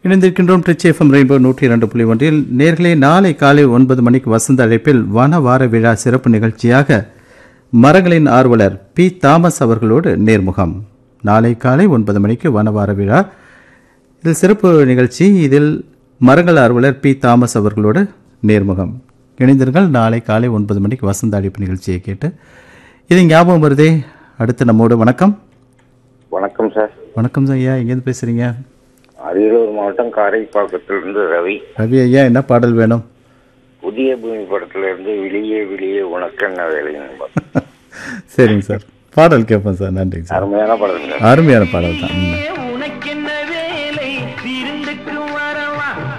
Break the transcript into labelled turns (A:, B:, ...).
A: இணைந்திருக்கின்றோம் ட்ரிச் FM rainbow நூற்றி இரண்டு புள்ளி ஒன்றில் நேர்களே நாளை காலை ஒன்பது மணிக்கு வசந்த அழைப்பில் வன வார விழா சிறப்பு நிகழ்ச்சியாக மரங்களின் ஆர்வலர் பி தாமஸ் அவர்களோடு நேர்முகம் நாளை காலை ஒன்பது மணிக்கு வன வார விழா இதில் சிறப்பு நிகழ்ச்சி இதில் மரங்கள் ஆர்வலர் பி தாமஸ் அவர்களோடு நேர்முகம் இணைந்திருங்கள் நாளை காலை ஒன்பது மணிக்கு வசந்த அழைப்பு நிகழ்ச்சியை கேட்டு இது ஞாபகம் வருதே அடுத்து நம்மோடு வணக்கம்
B: வணக்கம் சார்
A: வணக்கம் ஐயா எங்கேருந்து பேசுகிறீங்க
B: அரியலூர் மாவட்டம் காரைப்பாக்கத்திலிருந்து ரவி
A: ரவி ஐயா என்ன பாடல் வேணும்
B: புதிய பூமி படத்துல இருந்து வெளியே வெளியே உனக்கு என்ன வேலைன்னு
A: சரிங்க சார் பாடல் கேட்போம் சார் நன்றிங்க சார்
B: அருமையான படம் சார்
A: அருமையான பாடல் தான் ம்.